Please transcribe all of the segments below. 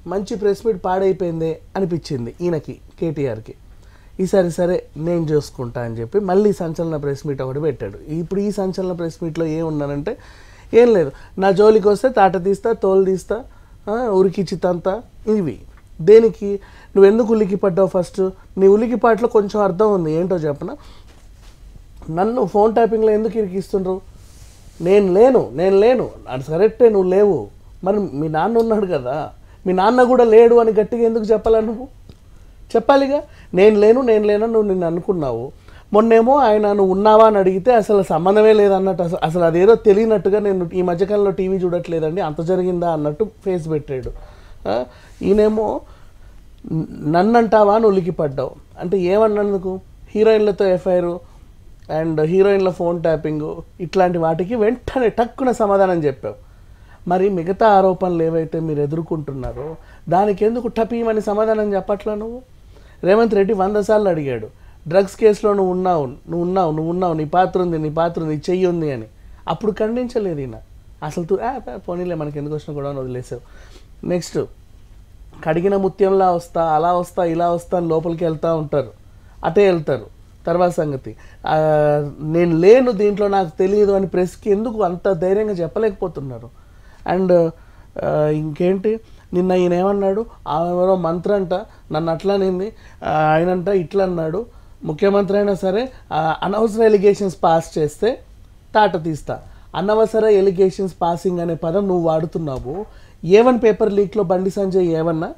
మంచి press meet పాడైపోయిందే అనిపించింది ఈయనకి కేటీఆర్కి ఈసారి సరే నేను చూసుకుంటా అని చెప్పి మళ్ళీ సంచలన ప్రెస్ మీట్ ఒకటి పెట్టాడు ఇప్పుడు ఈ సంచలన ప్రెస్ మీట్లో ఏమున్నానంటే ఏం లేదు నా జోలికి వస్తే తాట తీస్తా తోలు తీస్తా ఆ, ఉరికిచ్చి తంతా ఇవి దేనికి నువ్వు ఎందుకు ఉలికి పడ్డావు ఫస్ట్ నీ ఉలికి పాటలో కొంచెం అర్థం ఉంది ఏంటో చెప్పనా నన్ను ఫోన్ ట్యాపింగ్లో ఎందుకు ఇరికిస్తుండ్రు నేను లేను నేను లేను అది కరెక్టే నువ్వు లేవు మరి మీ నాన్న ఉన్నాడు కదా మీ నాన్న కూడా లేడు అని గట్టిగా ఎందుకు చెప్పాలా నువ్వు చెప్పాలిగా నేను లేను నేను లేనని నువ్వు నిన్ను అనుకున్నావు మొన్నేమో ఆయన నువ్వు ఉన్నావా అని అడిగితే అసలు సంబంధమే లేదన్నట్టు అసలు అసలు అదేదో తెలియనట్టుగా నేను ఈ మధ్యకాలంలో టీవీ చూడట్లేదండి అంత జరిగిందా అన్నట్టు ఫేస్ పెట్టాడు ఆ, ఈయనేమో "న- నన్ను అంటావా అని ఉలికి పడ్డావు అంటే ఏమన్నందుకు హీరోయిన్లతో ఎఫ్ఐఆర్ అండ్ హీరోయిన్ల ఫోన్ ట్యాపింగ్ ఇట్లాంటి వాటికి వెంటనే టక్కున సమాధానం చెప్పావు మరి మిగతా ఆరోపణలు ఏవైతే మీరు ఎదుర్కొంటున్నారో దానికి ఎందుకు టపీమని సమాధానం చెప్పట్లా నువ్వు రేవంత్ రెడ్డి వంద సార్లు అడిగాడు డ్రగ్స్ కేసులో నువ్వు ఉన్నావు నువ్వు ఉన్నావు నువ్వు ఉన్నావు నీ పాత్ర ఉంది నీ పాత్ర ఉంది నీ చెయ్యి ఉంది అని అప్పుడు ఖండించలేదు ఈయన అసలు తూ ఆ, పో- పోనీలే మనకి ఎందుకు వచ్చినా కూడా వదిలేసావు నెక్స్ట్ కడిగిన ముత్యంలా వస్తా అలా వస్తా ఇలా వస్తా అని లోపలికి వెళ్తూ ఉంటారు అటే వెళ్తారు తర్వాత సంగతి ఆ, నేను లేను దీంట్లో నాకు తెలియదు అని ప్రెస్కి ఎందుకు అంత ధైర్యంగా చెప్పలేకపోతున్నారు అండ్ ఇంకేంటి నిన్న ఈయన ఏమన్నాడు ఆ ఎవరో మంత్రి అంట నన్ను అట్లా నింది ఆ, ఆయనంట ఇట్లా అన్నాడు ముఖ్యమంత్రి అయినా సరే ఆ, అనవసర ఎలిగేషన్స్ పాస్ చేస్తే తాట తీస్తా అనవసర ఎలిగేషన్స్ పాసింగ్ అనే పదం నువ్వు వాడుతున్నావు ఏవన్ పేపర్ లీక్లో బండి సంజయ్ ఏమన్నా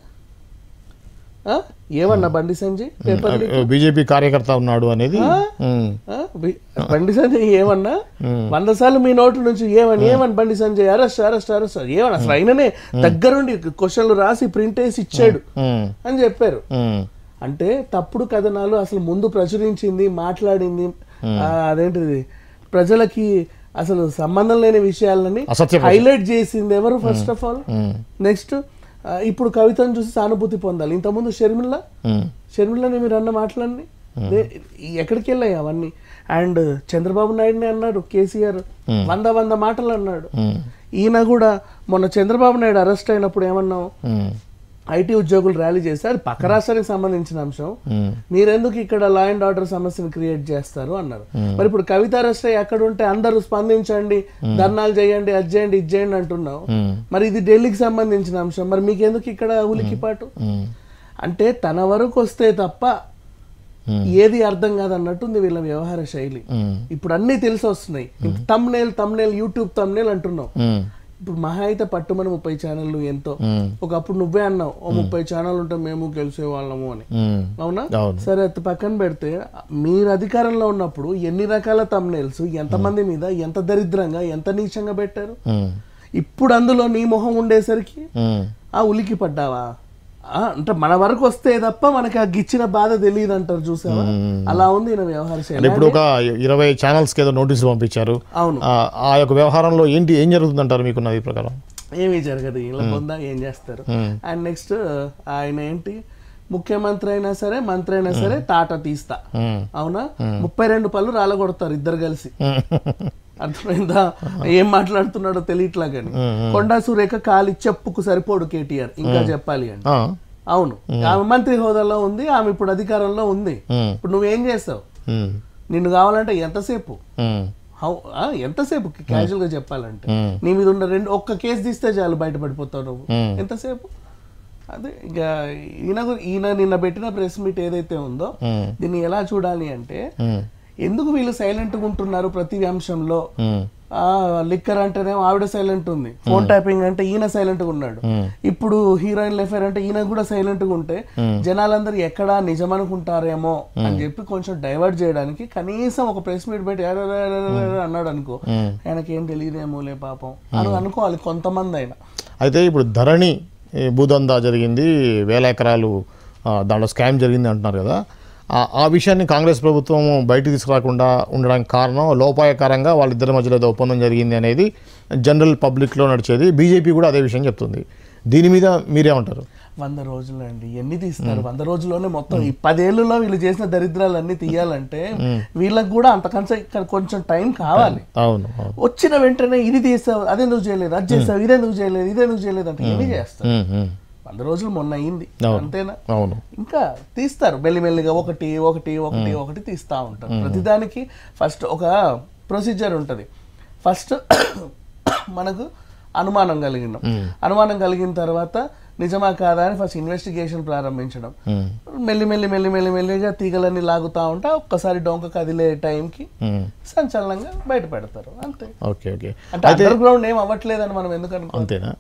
ఆ? ఏమన్నా బండి సంజయ్ పేపర్ లీక్ బీజేపీ కార్యకర్త ఉన్నాడు అనేది ఉమ్, ఆ? బి- బండి సంజయ్ ఏమన్నా వంద సార్లు మీ నోట్ల నుంచి ఏమని ఏమని బండి సంజయ్ అరెస్ట్ అరెస్ట్ అరెస్ట్ ఏమని అసలు ఆయననే దగ్గరుండి క్వశ్చన్లు రాసి ప్రింట్ వేసి ఇచ్చాడు ఉమ్, అని చెప్పారు ఉమ్, అంటే తప్పుడు కథనాలు అసలు ముందు ప్రచురించింది మాట్లాడింది ఆ, అదేంటిది ప్రజలకి అసలు సంబంధం లేని విషయాలని అసత్య హైలైట్ చేసింది ఎవరు first of all um, next ఇప్పుడు కవితను చూసి సానుభూతి పొందాలి ఇంతకుముందు షర్మిల ఉమ్, షర్మిలని మీరు అన్న మాటలన్నీ దే- ఎక్కడికి వెళ్ళాయి అవన్నీ అండ్ చంద్రబాబు నాయుడుని అన్నాడు కేసీఆర్ వంద వంద మాటలు అన్నాడు ఉమ్, ఈయన కూడా మొన్న చంద్రబాబు నాయుడు అరెస్ట్ అయినప్పుడు ఏమన్నాం ఉమ్, ఐటీ ఉద్యోగులు ర్యాలీ చేస్తే అది పక్క రాష్ట్రానికి సంబంధించిన అంశం ఉమ్, మీరెందుకు ఇక్కడ లా అండ్ ఆర్డర్ సమస్యను క్రియేట్ చేస్తారు అన్నారు మరి ఇప్పుడు కవిత అరెస్ట్ అయ్యి అక్కడ ఉంటే అందరూ స్పందించండి ధర్నాలు చేయండి అది చేయండి ఇది చేయండి అంటున్నావు ఉమ్, మరి ఇది ఢిల్లీకి సంబంధించిన అంశం మరి మీకెందుకు ఇక్కడ ఉలికిపాటు ఉమ్, అంటే తన వరకు వస్తే తప్ప Hmm. ఏది అర్థం కాదన్నట్టుంది వీళ్ళ వ్యవహార శైలి ఉమ్, ఇప్పుడు అన్నీ తెలిసి వస్తున్నాయి తమ్నేల్ తమ్నేల్ యూట్యూబ్ తమ్నేల్ అంటున్నావు ఉమ్, ఇప్పుడు మహా అయితే పట్టుమని ముప్పై ఛానళ్ళు ఎంతో ఉమ్, ఒకప్పుడు నువ్వే అన్నావు ఓ ముప్పై ఛానల్ ఉంటే మేము గెలిచే వాళ్ళము అని ఉమ్, అవునా అవును సరే అది పక్కన పెడితే మీరు అధికారంలో ఉన్నప్పుడు ఎన్ని రకాల తమ్నేల్స్ ఎంతమంది మీద ఎంత దరిద్రంగా ఎంత నీచంగా పెట్టారు ఉమ్, ఇప్పుడు అందులో నీ మొహం ఉండేసరికి ఉమ్, ఆ ఉలికి పడ్డావా ఆ, అంటే మన వరకు వస్తే తప్ప మనకి ఆ గిచ్చిన బాధ తెలియదు అంటారు చూసావా అలా ఉంది ఈయన వ్యవహార శైలి అంటే ఇప్పుడు ఒక ఇరవై ఛానల్స్కి ఏదో నోటీసులు పంపించారు అవును ఆ ఆ యొక్క వ్యవహారంలో ఏంటి ఏం జరుగుతుందంటారు మీకు నది ప్రకారం ఏమీ జరగదు ఇలా పొందా ఏం చేస్తారు ఉమ్, అండ్ నెక్స్ట్ ఆయన ఏంటి ముఖ్యమంత్రి అయినా సరే మంత్రి అయినా సరే తాట తీస్తా ఉమ్, అవునా ముప్పై రెండు పళ్ళు రాలగొడతారు ఇద్దరు కలిసి ఉమ్, అర్థమైందా ఏం మాట్లాడుతున్నాడో తెలియట్లా కానీ కొండా సురేఖ కాలి చెప్పుకు సరిపోడు కేటీఆర్ ఇంకా చెప్పాలి అంటే ఆ, అవును ఆమె మంత్రి హోదాలో ఉంది ఆమె ఇప్పుడు అధికారంలో ఉంది ఉమ్, ఇప్పుడు నువ్వేం చేస్తావు ఉమ్, నిన్ను కావాలంటే ఎంతసేపు ఉమ్, హౌ ఆ, ఎంతసేపు క్యాజువల్ గా చెప్పాలంటే ఉమ్, నీ మీద ఉన్న రెండు ఒక్క కేసు తీస్తే చాలు బయటపడిపోతావు నువ్వు ఉమ్, ఎంతసేపు అదే ఇక ఈయన గు- ఈయన నిన్న పెట్టిన ప్రెస్ మీట్ ఏదైతే ఉందో ఉమ్, దీన్ని ఎలా చూడాలి అంటే ఉమ్, ఎందుకు వీళ్ళు సైలెంట్గా ఉంటున్నారు ప్రతి అంశంలో ఉమ్, ఆ లిక్కర్ అంటేనేమో ఆవిడ సైలెంట్ ఉంది ఫోన్ ట్యాపింగ్ అంటే ఈయన సైలెంట్ గా ఉన్నాడు ఉమ్, ఇప్పుడు హీరోయిన్ లెఫర్ అంటే ఈయన కూడా సైలెంట్ గా ఉంటే జనాలందరూ ఎక్కడా నిజం అనుకుంటారేమో అని చెప్పి కొంచెం డైవర్ట్ చేయడానికి కనీసం ఒక ప్రెస్ మీట్ పెట్టి "అరే, అరే, అరే, అరే, అరే" అన్నాడు అనుకో ఉమ్. ఆయనకి ఏం తెలియదేమోలే పాపం అని అనుకోవాలి కొంతమంది అయినా అయితే ఇప్పుడు ధరణి ఈ భూదందా జరిగింది వేల ఎకరాలు ఆ, దాంట్లో స్కామ్ జరిగింది అంటున్నారు కదా ఆ- ఆ విషయాన్ని కాంగ్రెస్ ప్రభుత్వం బయటికి తీసుకురాకుండా ఉండడానికి కారణం లోపాయకారంగా వాళ్ళిద్దరి మధ్యలో ఏదో ఒప్పందం జరిగింది అనేది జనరల్ పబ్లిక్లో నడిచేది బీజేపీ కూడా అదే విషయం చెప్తుంది దీని మీద మీరేమంటారు వంద రోజులు అండి ఎన్ని తీస్తారు వంద రోజుల్లోనే మొత్తం ఈ పదేళ్లలో వీళ్ళు చేసిన దరిద్రాలన్నీ తీయాలంటే వీళ్ళకి కూడా అంతకంటే కొంచెం టైం కావాలి అవును అవును వచ్చిన వెంటనే ఇది తీసావు అదెందుకు చేయలేదు అది చేసావు ఇదెందుకు చేయలేదు ఇదెందుకు చేయలేదు అంటే ఏమి చేస్తారు ఉమ్, ఉమ్, వంద రోజులు మొన్న అయింది అవును. అంతేనా అవును ఇంకా తీస్తారు మెల్లిమెల్లిగా ఒకటి ఒకటి ఒకటి ఒకటి తీస్తూ ఉంటారు ప్రతిదానికి ఫస్ట్ ఒక ప్రొసీజర్ ఉంటుంది ఫస్ట్ మనకు అనుమానం కలిగినాం అనుమానం కలిగిన తర్వాత నిజమా కాదా అని ఫస్ట్ ఇన్వెస్టిగేషన్ ప్రారంభించడం ఉమ్, మెల్లి మెల్లి మెల్లి మెల్లి మెల్లిగా తీగలన్నీ లాగుతూ ఉంటా ఒక్కసారి డొంక కదిలే టైంకి ఉమ్. సంచలనంగా బయట పెడతారు అంతే ఓకే ఓకే అంటే అండర్ గ్రౌండ్ ఏం అవ్వట్లేదని మనం ఎందుకు అనుకో అంతేనా